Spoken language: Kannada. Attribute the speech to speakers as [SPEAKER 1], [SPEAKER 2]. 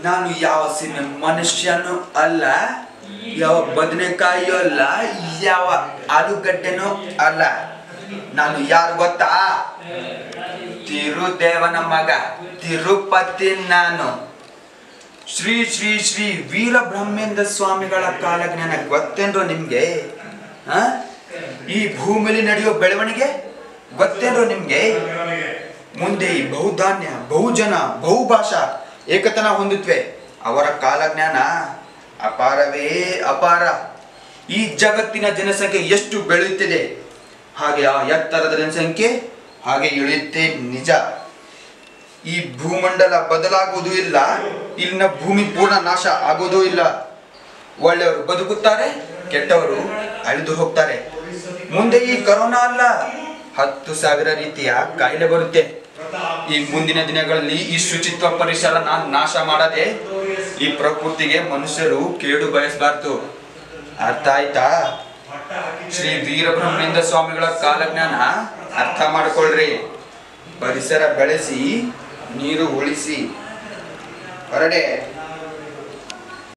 [SPEAKER 1] ನಾನು ಯಾವ ಸಿಮೆ ಮನುಷ್ಯನೂ ಅಲ್ಲ ಯಾವ ಬದನೆಕಾಯಿಯೂ ಅಲ್ಲ ಯಾವ ಆಲೂಗಡ್ಡೆನೂ ಅಲ್ಲ ನಾನು ಯಾರು ಗೊತ್ತಾ ತಿರುದೇವನ ಮಗ ತಿರುಪತಿ ನಾನು ಶ್ರೀ ಶ್ರೀ ಶ್ರೀ ವೀರಬ್ರಹ್ಮೇಂದ್ರ ಸ್ವಾಮಿಗಳ ಕಾಲಜ್ಞಾನ ಗೊತ್ತೇನ್ರೋ ನಿಮ್ಗೆ ಆ? ಈ ಭೂಮಿಲಿ ನಡೆಯೋ ಬೆಳವಣಿಗೆ ಗೊತ್ತೇನ್ರೋ ನಿಮ್ಗೆ ಮುಂದೆ ಈ ಬಹುಧಾನ್ಯ ಬಹುಜನ ಬಹುಭಾಷಾ ಏಕತನ ಹೊಂದುತ್ತವೆ ಅವರ ಕಾಲಜ್ಞಾನ ಅಪಾರವೇ ಅಪಾರ ಈ ಜಗತ್ತಿನ ಜನಸಂಖ್ಯೆ ಎಷ್ಟು ಬೆಳೆಯುತ್ತಿದೆ ಹಾಗೆ ಆ ಎತ್ತರದ ಜನಸಂಖ್ಯೆ ಹಾಗೆ ಇಳಿಯುತ್ತೆ ನಿಜ ಈ ಭೂಮಂಡಲ ಬದಲಾಗುವುದೂ ಇಲ್ಲ ಇಲ್ಲಿನ ಭೂಮಿ ಪೂರ್ಣ ನಾಶ ಆಗೋದೂ ಇಲ್ಲ ಒಳ್ಳೆಯವರು ಬದುಕುತ್ತಾರೆ ಕೆಟ್ಟವರು ಅಳಿದು ಹೋಗ್ತಾರೆ ಮುಂದೆ ಈ ಕರೋನಾ ಅಲ್ಲ ಹತ್ತು ಸಾವಿರ ರೀತಿಯ ಕಾಯಿಲೆ ಬರುತ್ತೆ ಈ ಮುಂದಿನ ದಿನಗಳಲ್ಲಿ ಈ ಶುಚಿತ್ವ ಪರಿಸರ ನಾನು ನಾಶ ಮಾಡದೆ ಈ ಪ್ರಕೃತಿಗೆ ಮನುಷ್ಯರು ಕೇಡು ಬಯಸಬಾರ್ದು ಅರ್ಥ ಆಯ್ತಾ ಶ್ರೀ ವೀರಬ್ರಹ್ಮೇಂದ್ರ ಸ್ವಾಮಿಗಳ ಕಾಲಜ್ಞಾನ ಅರ್ಥ ಮಾಡ್ಕೊಳ್ರಿ ಪರಿಸರ ಬೆಳೆಸಿ ನೀರು ಉಳಿಸಿ ಹೊರಡೆ